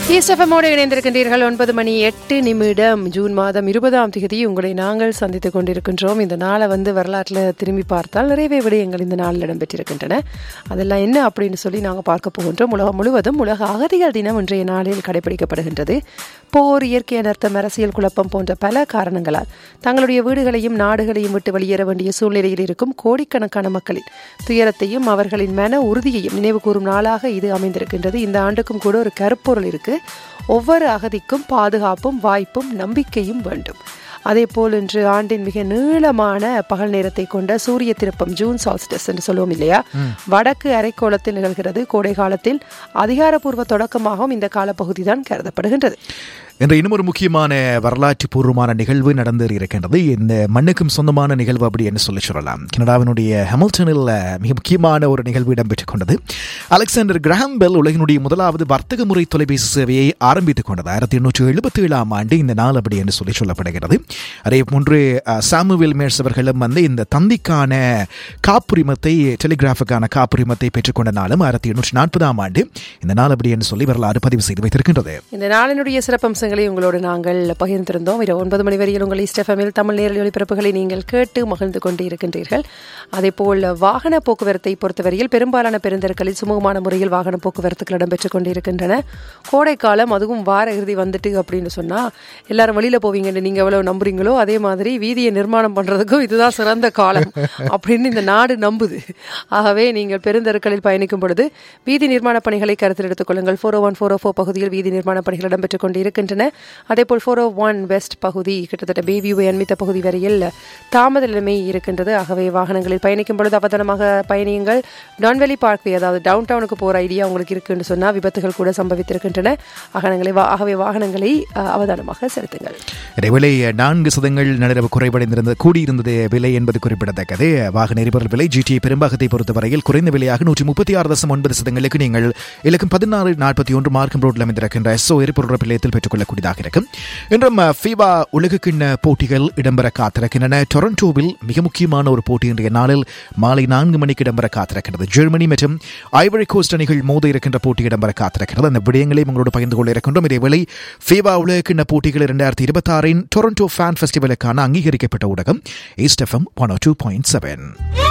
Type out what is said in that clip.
ஈஸ்டஃபமோடு இணைந்திருக்கின்றீர்கள் ஒன்பது மணி எட்டு நிமிடம் ஜூன் மாதம் இருபதாம் தேதி உங்களை நாங்கள் சந்தித்துக் கொண்டிருக்கின்றோம் இந்த நாளை வந்து வரலாற்றில் திரும்பி பார்த்தால் நிறையவே விடயங்கள் இந்த நாளில் இடம்பெற்றிருக்கின்றன அதெல்லாம் என்ன அப்படின்னு சொல்லி நாங்கள் பார்க்க போகின்றோம் உலகம் முழுவதும் உலக அகதிகள் தினம் இன்றைய நாளில் கடைபிடிக்கப்படுகின்றது போர் இயற்கை அனர்த்தம் அரசியல் குழப்பம் போன்ற பல காரணங்களால் தங்களுடைய வீடுகளையும் நாடுகளையும் விட்டு வெளியேற வேண்டிய சூழ்நிலையில் இருக்கும் கோடிக்கணக்கான மக்களின் துயரத்தையும் அவர்களின் மன உறுதியையும் நினைவு கூறும் நாளாக இது அமைந்திருக்கின்றது இந்த ஆண்டுக்கும் கூட ஒரு கருப்பொருள் இருக்கு ஒவ்வொரு அகதிக்கும் பாதுகாப்பும் வாய்ப்பும் நம்பிக்கையும் வேண்டும் அதே போல் இன்று ஆண்டின் மிக நீளமான பகல் நேரத்தை கொண்ட சூரிய திருப்பம் ஜூன் சால்ஸ்டஸ் என்று சொல்லுவோம் இல்லையா வடக்கு அரைக்கோளத்தில் நிகழ்கிறது கோடை காலத்தில் அதிகாரப்பூர்வ தொடக்கமாகவும் இந்த காலப்பகுதி தான் கருதப்படுகின்றது என்ற இன்னும் ஒரு முக்கியமான வரலாற்று பூர்வமான நிகழ்வு நடந்து இருக்கின்றது இந்த மண்ணுக்கும் சொந்தமான நிகழ்வு அப்படி என்று சொல்லி சொல்லலாம் கனடாவினுடைய ஹெமில்டனில் மிக முக்கியமான ஒரு நிகழ்வு இடம்பெற்றுக் கொண்டது அலெக்சாண்டர் கிரஹாம் பெல் உலகினுடைய முதலாவது வர்த்தக முறை தொலைபேசி சேவையை ஆரம்பித்துக் கொண்டது ஆயிரத்தி எண்ணூற்றி எழுபத்தி ஏழாம் ஆண்டு இந்த நாள் அப்படி என்று சொல்லி சொல்லப்படுகிறது அதே போன்று சாமுவேல் மேர்ஸ் அவர்களும் வந்து இந்த தந்திக்கான காப்புரிமத்தை டெலிகிராஃபுக்கான காப்புரிமத்தை பெற்றுக்கொண்ட நாளும் ஆயிரத்தி எண்ணூற்றி நாற்பதாம் ஆண்டு இந்த நாள் அப்படி என்று சொல்லி வரலாறு பதிவு செய்து வைத்திருக்கின்றது இந்த நாளினுடைய சிறப்பம்சங்களை உங்களோடு நாங்கள் பகிர்ந்திருந்தோம் இரவு ஒன்பது மணி வரையில் உங்கள் இஸ்டெஃபமில் தமிழ் நேரடி ஒளிபரப்புகளை நீங்கள் கேட்டு மகிழ்ந்து கொண்டு இருக்கின்றீர்கள் அதேபோல் வாகன போக்குவரத்தை பொறுத்தவரையில் பெரும்பாலான பெருந்தெருக்களில் சுமூகமான முறையில் வாகன போக்குவரத்துகள் இடம்பெற்றுக் கொண்டிருக்கின்றன கோடை காலம் அதுவும் வார இறுதி வந்துட்டு அப்படின்னு சொன்னா எல்லாரும் வெளியில போவீங்கன்னு நீங்க எவ்வளவு நம்புறீங்களோ அதே மாதிரி வீதியை நிர்மாணம் பண்றதுக்கும் இதுதான் சிறந்த காலம் அப்படின்னு இந்த நாடு நம்புது ஆகவே நீங்கள் பெருந்தெருக்களில் பயணிக்கும் பொழுது வீதி நிர்மாண பணிகளை கருத்தில் எடுத்துக் கொள்ளுங்கள் ஃபோர் ஒன் ஃபோர் ஃபோர் பகுதியில் வீதி நிர்மாண பணிகள் இடம்பெற்றுக் கொண்டு இருக்கின்றன அதேபோல் ஃபோர் ஒன் வெஸ்ட் பகுதி கிட்டத்தட்ட பேவியூவை அண்மித்த பகுதி வரையில் தாமத நிலைமை இருக்கின்றது ஆகவே வாகனங்களில் பயணிக்கும் பொழுது அவதானமாக பயணியுங்கள் டான்வெலி பார்க்வே அதாவது டவுன் டவுனுக்கு போகிற ஐடியா உங்களுக்கு இருக்குன்னு சொன்னால் விபத்துகள் கூட சம்பவித்திருக்கின்றன வாகனங்களை ஆகவே வாகனங்களை அவதானமாக செலுத்துங்கள் இதேவேளை நான்கு சதங்கள் நடுரவு குறைவடைந்திருந்த கூடியிருந்தது விலை என்பது குறிப்பிடத்தக்கது வாகன எரிபொருள் விலை ஜிடி பெரும்பாகத்தை பொறுத்தவரையில் குறைந்த விலையாக நூற்றி முப்பத்தி ஆறு தசம் ஒன்பது சதங்களுக்கு நீங்கள் இலக்கம் பதினாறு நாற்பத்தி ஒன்று மார்க்கம் ரோட்டில் அமைந்திருக்கின்ற எஸ்ஓ எரிபொருள் நிலையத்தில் பெற்றுக்கொள்ளக்கூடியதாக இருக்கும் இன்றும் ஃபீவா உலகக்கிண்ண போட்டிகள் இடம்பெற காத்திருக்கின்றன டொரண்டோவில் மிக முக்கியமான ஒரு போட்டி இன்றைய நாளில் மாலை நான்கு மணிக்கு இடம்பெற காத்திருக்கிறது ஜெர்மனி மற்றும் ஐவரி கோஸ்ட் அணிகள் மோத இருக்கின்ற போட்டி இடம்பெற காத்திருக்கிறது அந்த விடயங்களையும் உங்களோடு பகிர்ந்து கொள்ள இருக்கின்றோம் இதேவேளை ஃபீவா உலகக்கிண்ண போட்டிகள் இரண்டாயிரத்தி இருபத்தி ஆறின் டொரண்டோ ஃபேன் ஃபெஸ்டிவலுக்கான அங்கீகரிக்கப்பட்ட ஊடகம் east FM one two point seven